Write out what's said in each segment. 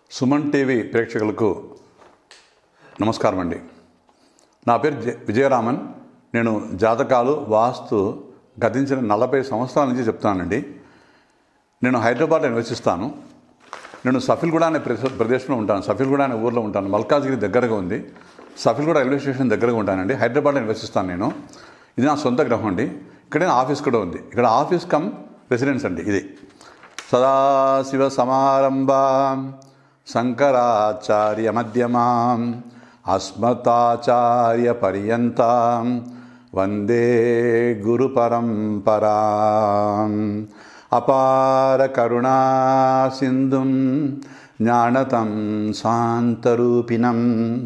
Suman TV ప్రేక్షకులకు నమస్కారం అండి నా పేరు జె- విజయరామన్ నేను జాతకాలు వాస్తు గతించిన నలభై సంవత్సరాల నుంచి చెప్తానండి నేను హైదరాబాద్లో నివసిస్తాను నేను సఫిల్గూడ అనే ప్రదేశ ప్రదేశంలో ఉంటాను సఫిల్గూడ అనే ఊర్లో ఉంటాను మల్కాజ్గిరి దగ్గరగా ఉంది సఫిల్గూడ రైల్వే స్టేషన్ దగ్గరగా ఉంటానండి హైదరాబాద్లో నివసిస్తాను నేను ఇది నా సొంత గ్రహం అండి ఇక్కడే నా ఆఫీస్ కూడా ఉంది ఇక్కడ ఆఫీస్ కమ్ రెసిడెన్స్ అండి ఇది సదాశివ సమారంభాం శంకరాచార్య మధ్యమాం అస్మతాచార్య పర్యంతాం వందే గురు పరంపరాం అపార కరుణా సింధుం జ్ఞానతం శాంతరూపిణం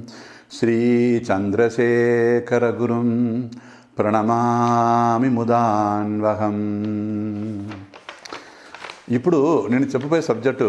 శ్రీచంద్రశేఖర గురుం ప్రణమామి ముదాన్వహం ఇప్పుడు నేను చెప్పబోయే సబ్జెక్టు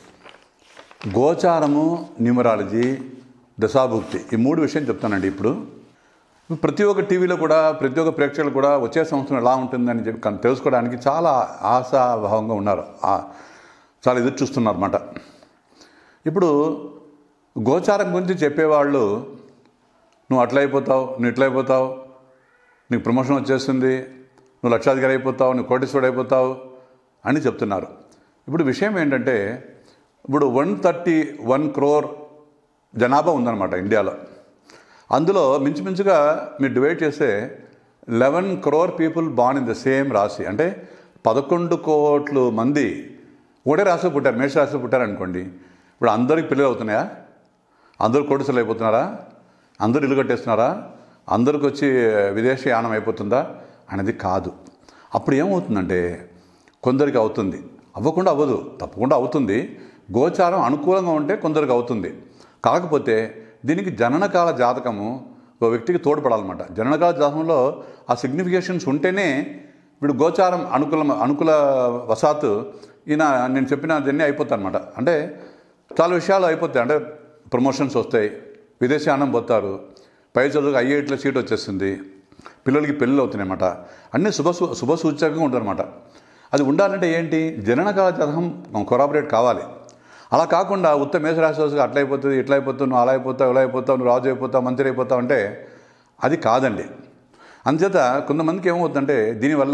గోచారము న్యూమరాలజీ దశాభుక్తి ఈ మూడు విషయం చెప్తానండి ఇప్పుడు ప్రతి ఒక్క టీవీలో కూడా ప్రతి ఒక్క ప్రేక్షకులు కూడా వచ్చే సంవత్సరం ఎలా ఉంటుందని చెప్పి కన్- తెలుసుకోవడానికి చాలా ఆశాభావంగా ఉన్నారు ఆ- చాలా ఎదురు చూస్తున్నారు అన్నమాట ఇప్పుడు గోచారం గురించి చెప్పేవాళ్ళు నువ్వు అట్లా అయిపోతావు నువ్వు ఇట్లా అయిపోతావు నీకు ప్రమోషన్ వచ్చేస్తుంది నువ్వు లక్షాధికారి అయిపోతావు నువ్వు కోటీశ్వరుడు అయిపోతావు అని చెప్తున్నారు ఇప్పుడు విషయం ఏంటంటే ఇప్పుడు వన్ థర్టీ వన్ క్రోర్ జనాభా ఉందన్నమాట ఇండియాలో అందులో మించుమించుగా మీరు డివైడ్ చేస్తే eleven crore people born in the same రాశి అంటే పదకొండు కోట్లు మంది ఒకటే రాశిలో పుట్టారు మేష రాశిలో పుట్టారు అనుకోండి ఇప్పుడు అందరికి పిల్లలు అవుతున్నాయా అందరూ కోటిసలు అయిపోతున్నారా అందరూ ఇల్లు కట్టేస్తున్నారా అందరికి వచ్చి విదేశీ యానం అయిపోతుందా అనేది కాదు అప్పుడు ఏమవుతుందంటే కొందరికి అవుతుంది అవ్వకుండా అవ్వదు తప్పకుండా అవుతుంది గోచారం అనుకూలంగా ఉంటే కొందరికి అవుతుంది కాకపోతే దీనికి జననకాల జాతకము ఒక వ్యక్తికి తోడ్పడాలన్నమాట జననకాల జాతకంలో ఆ సిగ్నిఫికేషన్స్ ఉంటేనే ఇప్పుడు గోచారం అనుకూల అనుకూల వశాత్తు ఈయన నేను చెప్పిన దీన్ని అయిపోతాయి అనమాట అంటే చాలా విషయాలు అయిపోతాయి అంటే ప్రమోషన్స్ వస్తాయి విదేశానం పోతారు పై చదువుకు ఐఐటీలో సీట్ వచ్చేస్తుంది పిల్లలకి పెళ్ళిళ్ళు అవుతున్నాయి అన్నమాట అన్నీ శుభ సూ- శుభ సూచకంగా ఉంటుందన్నమాట అది ఉండాలంటే ఏంటి జననకాల జాతకం కొరాబరేట్ కావాలి అలా కాకుండా ఉత్త మేషరాశి రోజుగా అట్లా అయిపోతుంది ఇట్లా అయిపోతావు నువ్వు అలా అయిపోతావు ఇలా అయిపోతావు నువ్వు రాజు అయిపోతావు మంత్రి అయిపోతావు అంటే అది కాదండి అందుచేత కొంతమందికి ఏమవుతుందంటే దీనివల్ల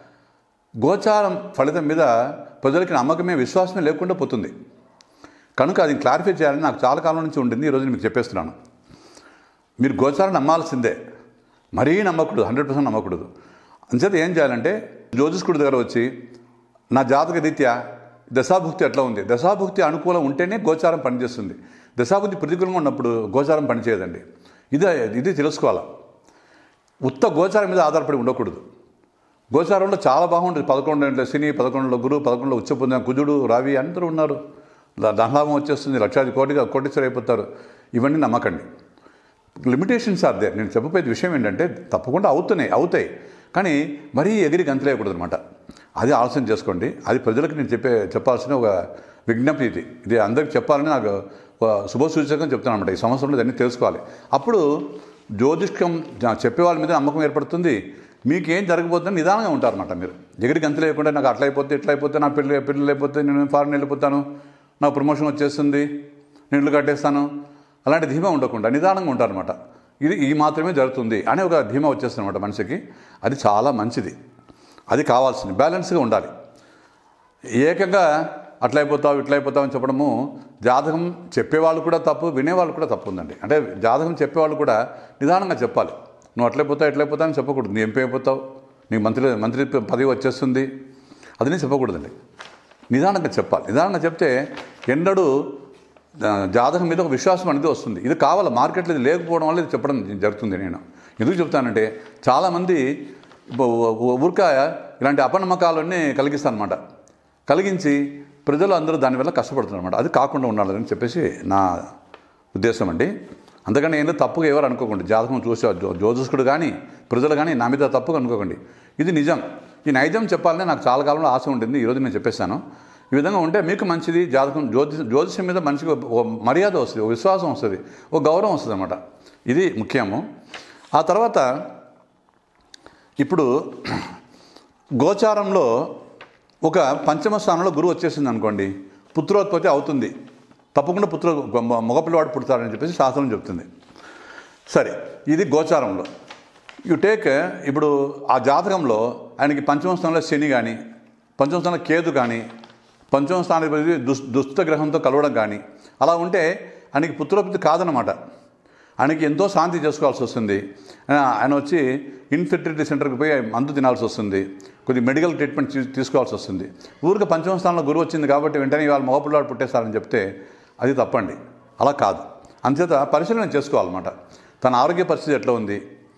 గోచారం ఫలితం మీద ప్రజలకి నమ్మకమే విశ్వాసమే లేకుండా పోతుంది కనుక అది క్లారిఫై చేయాలని నాకు చాలా కాలం నుంచి ఉండింది ఈరోజు మీకు చెప్పేస్తున్నాను మీరు గోచారం నమ్మాల్సిందే మరీ నమ్మకూడదు హండ్రెడ్ పర్సెంట్ నమ్మకూడదు అంచేత ఏం చేయాలంటే జ్యోతిష్కుడి దగ్గర వచ్చి నా జాతక రీత్యా దశాభుక్తి ఎట్లా ఉంది దశాభుక్తి అనుకూలం ఉంటేనే గోచారం పనిచేస్తుంది దశాభుక్తి ప్రతికూలంగా ఉన్నప్పుడు గోచారం పనిచేయదండి ఇది ఇది తెలుసుకోవాలి ఉత్త గోచారం మీద ఆధారపడి ఉండకూడదు గోచారంలో చాలా బాగుంటుంది పదకొండు ఇంట్లో శని పదకొండులో గురువు పదకొండులో ఉచ్చ పొందిన కుజుడు రవి అందరూ ఉన్నారు ద- ధనలాభం వచ్చేస్తుంది లక్షాది కోటిగా కోటీశ్వరు అయిపోతారు ఇవన్నీ నమ్మకండి లిమిటేషన్స్ ఆర్ దే నేను చెప్పబోయేది విషయం ఏంటంటే తప్పకుండా అవుతున్నాయి అవుతాయి కానీ మరీ ఎగిరి గంతులేయకూడదు అనమాట అది ఆలోచన చేసుకోండి అది ప్రజలకు నేను చెప్పే చెప్పాల్సిన ఒక విజ్ఞప్తి ఇది ఇది అందరికి చెప్పాలని నాకు ఒక శుభ సూచకం చెప్తాను అనమాట ఈ సంవత్సరంలో దాన్ని తెలుసుకోవాలి అప్పుడు జ్యోతిష్కం జ- చెప్పే వాళ్ళ మీద నమ్మకం ఏర్పడుతుంది మీకేం జరగబోతుందని నిదానంగా ఉంటారన్నమాట మీరు ఎగిరి గంతులు లేకుండా నాకు అట్లా అయిపోతే ఇట్లా అయిపోతే నా పెళ్ళి పెళ్ళి అయిపోతే నేను ఫారెన్ వెళ్ళిపోతాను నాకు ప్రమోషన్ వచ్చేస్తుంది నేను ఇల్లు కట్టేస్తాను అలాంటి ధీమా ఉండకుండా నిదానంగా ఉంటారనమాట ఇది ఈ మాత్రమే జరుగుతుంది అనే ఒక ధీమా వచ్చేస్తుంది అనమాట మనిషికి అది చాలా మంచిది అది కావాల్సింది బ్యాలెన్స్గా ఉండాలి ఏకంగా అట్లా అయిపోతావు ఇట్లా అయిపోతావు అని చెప్పడము జాతకం చెప్పేవాళ్ళు కూడా తప్పు వినేవాళ్ళు కూడా తప్పు ఉందండి అంటే జాతకం చెప్పేవాళ్ళు కూడా నిదానంగా చెప్పాలి నువ్వు అట్లయిపోతావు ఎట్లయిపోతావు అని చెప్పకూడదు నీ ఎంపీ అయిపోతావు నీకు మంత్రి మంత్రి పదవి వచ్చేస్తుంది అది నేను చెప్పకూడదండి నిదానంగా చెప్పాలి నిదానంగా చెప్తే ఎన్నడూ ఆ, జాతకం మీద ఒక విశ్వాసం అనేది వస్తుంది ఇది కావాలి మార్కెట్లో ఇది లేకపోవడం వల్ల ఇది చెప్పడం జరుగుతుంది నేను ఎందుకు చెప్తానంటే చాలామంది ఇప్పుడు ఊరిక ఇలాంటి అపనమ్మకాలన్నీ కలిగిస్తాను అనమాట కలిగించి ప్రజలు అందరూ దానివల్ల కష్టపడుతున్నారు అనమాట అది కాకుండా ఉండాలని చెప్పేసి నా ఉద్దేశం అండి అందుకని ఏందో తప్పుగా ఎవరు అనుకోకండి జాతకం చూసే జ్యో- జ్యోతిష్కుడు కానీ ప్రజలు కానీ నా మీద తప్పుగా అనుకోకండి ఇది నిజం ఈ నైజం చెప్పాలని నాకు చాలా కాలంలో ఆశ ఉండింది ఈరోజు నేను చెప్పేస్తాను ఈ విధంగా ఉంటే మీకు మంచిది జాతకం జ్యోతి జ్యోతిషం మీద మనిషికి ఒక- ఒక మర్యాద వస్తుంది ఒక విశ్వాసం వస్తుంది ఒక గౌరవం వస్తుంది అనమాట ఇది ముఖ్యము ఆ తర్వాత ఇప్పుడు గోచారంలో ఒక పంచమ స్థానంలో గురువు వచ్చేసింది అనుకోండి పుత్రోత్పత్తి అవుతుంది తప్పకుండా పుత్ర మగపిల్లవాడు పుడతారని చెప్పేసి శాస్త్రం చెప్తుంది సరే ఇది గోచారంలో యు టేక్ ఇప్పుడు ఆ జాతకంలో ఆయనకి పంచమ స్థానంలో శని కానీ పంచమ స్థానంలో కేతు కానీ పంచమ స్థానాధిపతి దుస్ దుష్ట గ్రహంతో కలవడం కానీ అలా ఉంటే ఆయనకి పుత్రోపతి కాదనమాట ఆయనకి ఎంతో శాంతి చేసుకోవాల్సి వస్తుంది ఆయన ఆయన వచ్చి ఇన్ఫెర్టిలిటీ సెంటర్కి పోయి మందు తినాల్సి వస్తుంది కొద్ది మెడికల్ ట్రీట్మెంట్ తీ- తీసుకోవాల్సి వస్తుంది ఊరికి పంచమ స్థానంలో గురువు వచ్చింది కాబట్టి వెంటనే ఇవాళ మగపిల్లాడు పుట్టేస్తారని చెప్తే అది తప్పండి అలా కాదు అంచేత పరిశీలన చేసుకోవాలన్నమాట తన ఆరోగ్య పరిస్థితి ఎట్లా ఉంది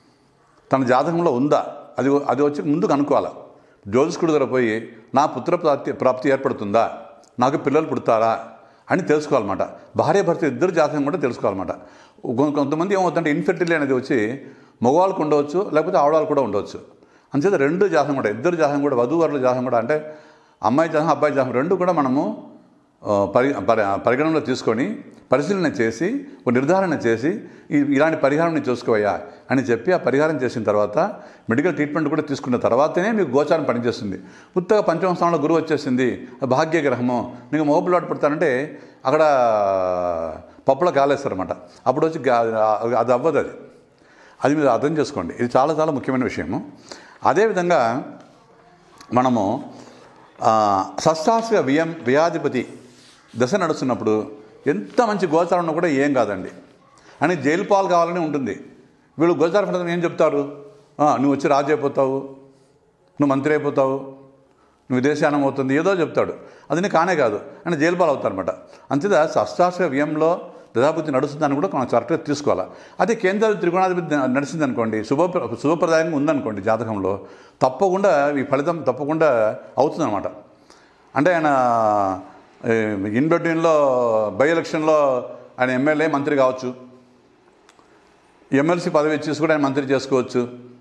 తన జాతకంలో ఉందా అది అది వచ్చి ముందుకు అనుకోవాలి జ్యోతిష్కుడి దగ్గర పోయి నా పుత్ర ప్రాప్తి ప్రాప్తి ఏర్పడుతుందా నాకు పిల్లలు పుడతారా అని తెలుసుకోవాలన్నమాట భార్య భర్త ఇద్దరు జాతకం కూడా తెలుసుకోవాలన్నమాట కొ- కొంతమంది ఏమవుతుందంటే ఇన్ఫెర్టిలిటీ అనేది వచ్చి మగవాళ్ళకు ఉండవచ్చు లేకపోతే ఆడవాళ్ళు కూడా ఉండవచ్చు అంచేత రెండు జాతకం కూడా ఇద్దరు జాతకం కూడా వధువరుల జాతకం కూడా అంటే అమ్మాయి జాతకం అబ్బాయి జాతకం రెండు కూడా మనము ఆ, పరి పరి పరిగణనలో తీసుకొని పరిశీలన చేసి ఒక నిర్ధారణ చేసి ఈ- ఇలాంటి పరిహారం నేను చూసుకోవయ్యా అని చెప్పి ఆ పరిహారం చేసిన తర్వాత మెడికల్ ట్రీట్మెంట్ కూడా తీసుకున్న తర్వాతనే మీకు గోచారం పనిచేస్తుంది ఉత్తగా పంచమ స్థానంలో గురువు వచ్చేసింది భాగ్య గ్రహము నీకు మోబులాట పడతానంటే అక్కడ పప్పులో కాలేస్తారన్నమాట అప్పుడు వచ్చి గా- అది అవ్వదు అది అది మీరు అర్థం చేసుకోండి ఇది చాలా చాలా ముఖ్యమైన విషయము అదేవిధంగా మనము ఆ, షష్టాశ్వ వ్యయం వ్యయాధిపతి దశ నడుస్తున్నప్పుడు ఎంత మంచి గోచారం ఉన్నా కూడా ఏం కాదండి అని జైలు పాలు కావాలని ఉంటుంది వీళ్ళు గోచార ఫలితం ఏం చెప్తారు "ఆ, నువ్వు వచ్చి రాజు అయిపోతావు నువ్వు మంత్రి అయిపోతావు నువ్వు విదేశానం అవుతుంది ఏదో చెప్తాడు అది నీకు కానే కాదు అని జైలు పాలు అవుతారనమాట అంతేదా షష్టాశ్వ వ్యయంలో దశాబుద్ధి నడుస్తుందని కూడా మనం కరెక్ట్గా తీసుకోవాలి అదే కేంద్ర త్రికోణాధిపతి నడిచింది అనుకోండి శుభ శుభప్రదాయంగా ఉందనుకోండి జాతకంలో తప్పకుండా ఈ ఫలితం తప్పకుండా అవుతుందన్నమాట అంటే ఆయన ఇన్బెడ్యూన్లో బై ఎలక్షన్లో ఆయన ఎమ్మెల్యే మంత్రి కావచ్చు ఎమ్మెల్సీ పదవి ఇచ్చేసి కూడా ఆయన మంత్రి చేసుకోవచ్చు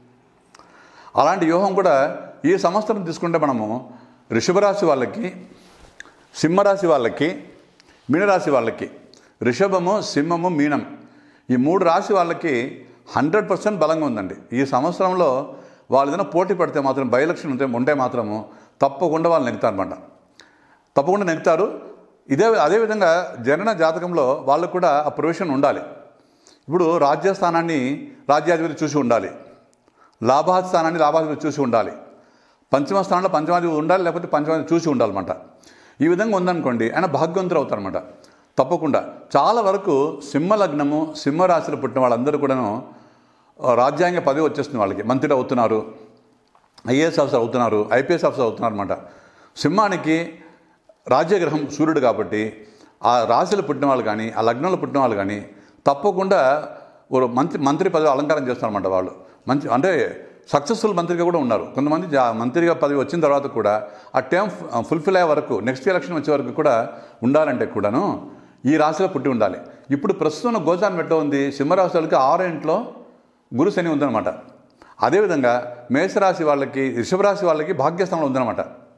అలాంటి వ్యూహం కూడా ఈ సంవత్సరం తీసుకుంటే మనము వృషభరాశి వాళ్ళకి సింహరాశి వాళ్ళకి మీనరాశి వాళ్ళకి రిషభము సింహము మీనం ఈ మూడు రాశి వాళ్ళకి హండ్రెడ్ పర్సెంట్ బలంగా ఉందండి ఈ సంవత్సరంలో వాళ్ళు ఏదైనా పోటీ పడితే మాత్రం బై ఎలక్షన్ ఉంటే ఉంటే మాత్రము తప్పకుండా వాళ్ళు నెగ్గుతారనమాట తప్పకుండా నెగ్గుతారు ఇదే అదేవిధంగా జనన జాతకంలో వాళ్ళకు కూడా ఆ ప్రొవిషన్ ఉండాలి ఇప్పుడు రాజ్యస్థానాన్ని రాజ్యాధిపతి చూసి ఉండాలి లాభాది స్థానాన్ని లాభాధిపతి చూసి ఉండాలి పంచమ స్థానంలో పంచమాధిపతి ఉండాలి లేకపోతే పంచమాధిపతి చూసి ఉండాలన్నమాట ఈ విధంగా ఉందనుకోండి ఆయన భాగ్యవంతులు అవుతారనమాట తప్పకుండా చాలా వరకు సింహ లగ్నము సింహ రాశిలో పుట్టిన వాళ్ళందరూ కూడాను ఆ, రాజ్యాంగ పదవి వచ్చేస్తుంది వాళ్ళకి మంత్రి అవుతున్నారు ఐఏఎస్ ఆఫీసర్ అవుతున్నారు ఐపీఎస్ ఆఫీసర్ అవుతున్నారు అనమాట సింహానికి రాజ్యగ్రహం సూర్యుడు కాబట్టి ఆ రాశిలో పుట్టిన వాళ్ళు కానీ ఆ లగ్నంలో పుట్టిన వాళ్ళు కానీ తప్పకుండా ఒక మంత్రి మంత్రి పదవి అలంకారం చేస్తారన్నమాట వాళ్ళు మంచి అంటే సక్సెస్ఫుల్ మంత్రిగా కూడా ఉన్నారు కొంతమంది జా- మంత్రిగా పదవి వచ్చిన తర్వాత కూడా ఆ టైం ఫుల్ఫిల్ అయ్యే వరకు నెక్స్ట్ ఎలక్షన్ వచ్చే వరకు కూడా ఉండాలంటే కూడాను ఈ రాశిలో పుట్టి ఉండాలి ఇప్పుడు ప్రస్తుతం గోచారం ఎట్లా ఉంది సింహరాశి వాళ్ళకి ఆరో ఇంట్లో గురు శని ఉందన్నమాట అదేవిధంగా మేషరాశి వాళ్ళకి వృషభరాశి వాళ్ళకి భాగ్యస్థానంలో ఉందన్నమాట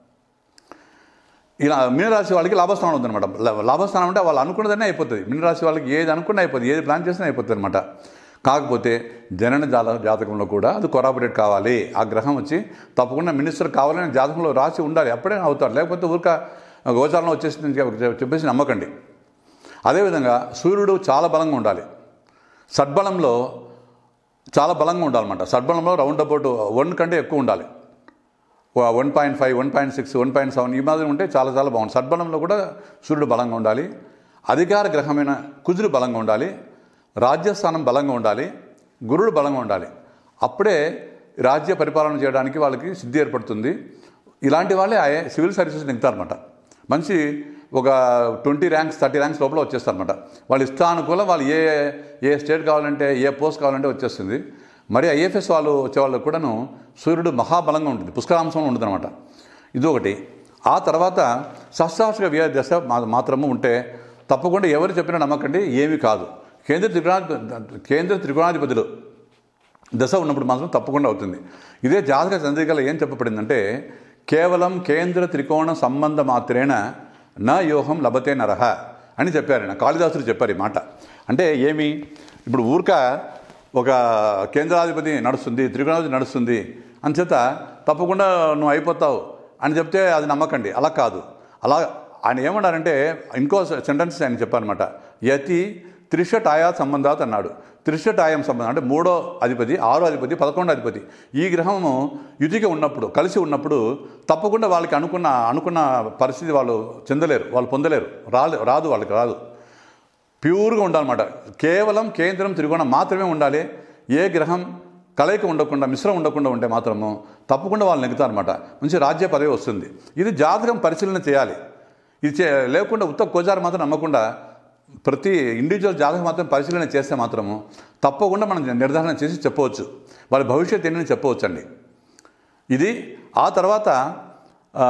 ఇలా మీనరాశి వాళ్ళకి లాభస్థానం ఉందన్నమాట లా- లాభస్థానం అంటే వాళ్ళు అనుకున్నదనే అయిపోతుంది మీనరాశి వాళ్ళకి ఏది అనుకున్నా అయిపోతుంది ఏది ప్లాన్ చేసినా అయిపోతుంది అనమాట కాకపోతే జనన జాత జాతకంలో కూడా అది కొరాబరేట్ కావాలి ఆ గ్రహం వచ్చి తప్పకుండా మినిస్టర్ కావాలని జాతకంలో రాసి ఉండాలి అప్పుడే అవుతారు లేకపోతే ఊరిక గోచారంలో వచ్చేసింది అని చెప్ప- చెప్పేసి నమ్మకండి అదేవిధంగా సూర్యుడు చాలా బలంగా ఉండాలి సద్బలంలో చాలా బలంగా ఉండాలన్నమాట సద్బలంలో రౌండ్ అబౌట్ వన్ కంటే ఎక్కువ ఉండాలి one point five one point six one point seven ఈ మాదిరి ఉంటే చాలా చాలా బాగుంది సద్బలంలో కూడా సూర్యుడు బలంగా ఉండాలి అధికార గ్రహమైన కుజుడు బలంగా ఉండాలి రాజ్యస్థానం బలంగా ఉండాలి గురుడు బలంగా ఉండాలి అప్పుడే రాజ్య పరిపాలన చేయడానికి వాళ్ళకి సిద్ధి ఏర్పడుతుంది ఇలాంటి వాళ్ళే ఆ సివిల్ సర్వీసెస్ నింపుతారన్నమాట మంచి ఒక ట్వంటీ ర్యాంక్స్ థర్టీ ర్యాంక్స్ లోపల వచ్చేస్తారన్నమాట వాళ్ళ ఇష్టానుకూలం వాళ్ళు ఏ ఏ స్టేట్ కావాలంటే ఏ పోస్ట్ కావాలంటే వచ్చేస్తుంది మరి ఐఎఫ్ఎస్ వాళ్ళు వచ్చే వాళ్ళకు కూడాను సూర్యుడు మహాబలంగా ఉంటుంది పుష్కరాంశంలో ఉంటుంది అనమాట ఇది ఒకటి ఆ తర్వాత శస్త్రాస్త్ర వ్యయ దశ మా- మాత్రము ఉంటే తప్పకుండా ఎవరు చెప్పినా నమ్మకండి ఏమీ కాధి కేంద్ర త్రికోణాధిపతి కేంద్ర త్రికోణాధిపతులు దశ ఉన్నప్పుడు మాత్రం తప్పకుండా అవుతుంది ఇదే జాతక చంద్రికలో ఏం చెప్పబడిందంటే కేవలం కేంద్ర త్రికోణ సంబంధ మాత్రేన నా యోహం లభతే నరహ అని చెప్పారు ఆయన కాళిదాసుడు చెప్పారు ఈ మాట అంటే ఏమి ఇప్పుడు ఊరిక ఒక కేంద్రాధిపతి నడుస్తుంది త్రికోణాధిపతి నడుస్తుంది అంచేత తప్పకుండా నువ్వు అయిపోతావు అని చెప్తే అది నమ్మకండి అలా కాదు అలా ఆయన ఏమన్నారంటే ఇంకో సెంటెన్స్ ఆయన చెప్పారనమాట యతి త్రిషట్ ఆయా సంబంధాత్ అన్నాడు త్రిషట్ ఆయం సంబంధం అంటే మూడో అధిపతి ఆరో అధిపతి పదకొండో అధిపతి ఈ గ్రహము యుతిగా ఉన్నప్పుడు కలిసి ఉన్నప్పుడు తప్పకుండా వాళ్ళకి అనుకున్న అనుకున్న పరిస్థితి వాళ్ళు చెందలేరు వాళ్ళు పొందలేరు రాలే రాదు వాళ్ళకి రాదు ప్యూర్గా ఉండాలన్నమాట కేవలం కేంద్రం త్రికోణం మాత్రమే ఉండాలి ఏ గ్రహం కలయిక ఉండకుండా మిశ్రం ఉండకుండా ఉంటే మాత్రము తప్పకుండా వాళ్ళు నెగ్గుతారనమాట మంచి రాజ్య పదవి వస్తుంది ఇది జాతకం పరిశీలన చేయాలి ఇది చే లేకుండా ఉత్త కోజారు మాత్రం నమ్మకుండా ప్రతి ఇండివిజువల్ జాతకం మాత్రం పరిశీలన చేస్తే మాత్రము తప్పకుండా మనం నిర్ధారణ చేసి చెప్పవచ్చు వాళ్ళ భవిష్యత్ ఏంటని చెప్పవచ్చు అండి ఇది ఆ తర్వాత ఆ,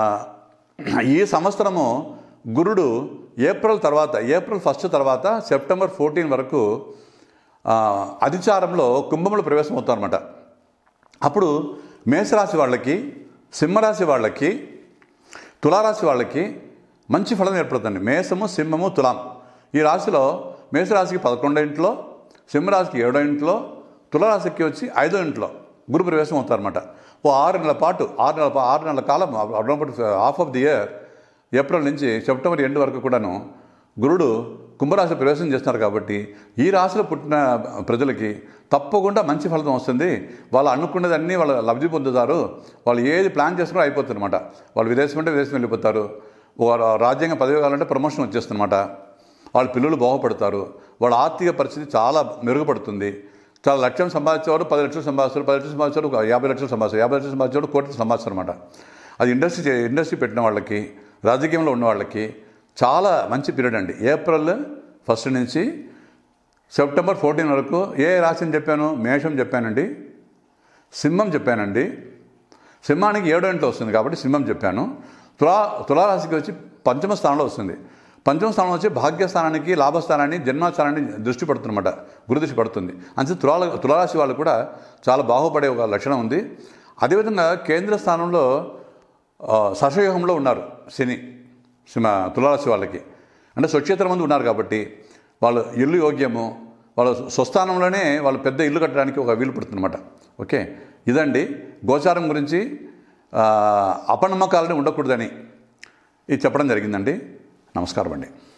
ఈ సంవత్సరము గురుడు ఏప్రిల్ తర్వాత ఏప్రిల్ ఫస్ట్ తర్వాత సెప్టెంబర్ ఫోర్టీన్ వరకు ఆ, అధిచారంలో కుంభంలో ప్రవేశం అవుతారన్నమాట అప్పుడు మేషరాశి వాళ్ళకి సింహరాశి వాళ్ళకి తులారాశి వాళ్ళకి మంచి ఫలం ఏర్పడుతుంది మేషము సింహము తులాం ఈ రాశిలో మేషరాశికి పదకొండో ఇంట్లో సింహరాశికి ఏడో ఇంట్లో తులారాశికి వచ్చి ఐదో ఇంట్లో గురు ప్రవేశం అవుతారన్నమాట ఓ ఆరు నెలల పాటు ఆరు నెలల పా- ఆరు నెలల కాలం half of the year April నుంచి సెప్టెంబర్ ఎండ్ వరకు కూడాను గురుడు కుంభరాశి ప్రవేశం చేస్తున్నారు కాబట్టి ఈ రాశిలో పుట్టిన ప్రజలకి తప్పకుండా మంచి ఫలితం వస్తుంది వాళ్ళు అనుకున్నది అన్నీ వాళ్ళు లబ్ధి పొందుతారు వాళ్ళు ఏది ప్లాన్ చేసుకుని అయిపోతుంది అనమాట వాళ్ళు విదేశం అంటే విదేశం వెళ్ళిపోతారు వారు రాజ్యాంగ పదవి కావాలంటే ప్రమోషన్ వచ్చేస్తుందన్నమాట వాళ్ళ పిల్లలు బాగుపడతారు వాళ్ళ ఆర్థిక పరిస్థితి చాలా మెరుగుపడుతుంది చాలా లక్ష్యం సంపాదించేవారు పది లక్షలు సంపాదిస్తారు పది లక్షలు సంపాదించారు ఒక యాభై లక్షలు సంపాదిస్తారు యాభై లక్షలు సంపాదించేవాడు కోట్లు సంపాదిస్తారు అనమాట అది ఇండస్ట్రీ చే- ఇండస్ట్రీ పెట్టిన వాళ్ళకి రాజకీయంలో ఉన్న వాళ్ళకి చాలా మంచి పీరియడ్ అండి ఏప్రిల్ ఫస్ట్ నుంచి సెప్టెంబర్ ఫోర్టీన్ వరకు ఏ రాశిని చెప్పాను మేషం చెప్పానండి సింహం చెప్పానండి సింహానికి ఏడో ఇంట్లో వస్తుంది కాబట్టి సింహం చెప్పాను తులా తులారాశికి వచ్చి పంచమ స్థానంలో వస్తుంది పంచమ స్థానం వచ్చి భాగ్యస్థానానికి లాభస్థానాన్ని జన్మస్థానాన్ని దృష్టి పడుతుందన్నమాట గురుదృష్టి పడుతుంది అంతే తులా తులారాశి వాళ్ళు కూడా చాలా బాగుపడే ఒక లక్షణం ఉంది అదేవిధంగా కేంద్ర స్థానంలో ఆ, సశయోగంలో ఉన్నారు శని సింహ తులారాశి వాళ్ళకి అంటే స్వచ్ఛేతర మంది ఉన్నారు కాబట్టి వాళ్ళు ఇల్లు యోగ్యము వాళ్ళ స్వస్థానంలోనే వాళ్ళు పెద్ద ఇల్లు కట్టడానికి ఒక వీలు పడుతుందన్నమాట ఓకే ఇదండి గోచారం గురించి ఆ, అపనమ్మకాలని ఉండకూడదని ఇది చెప్పడం జరిగిందండి నమస్కారం అండి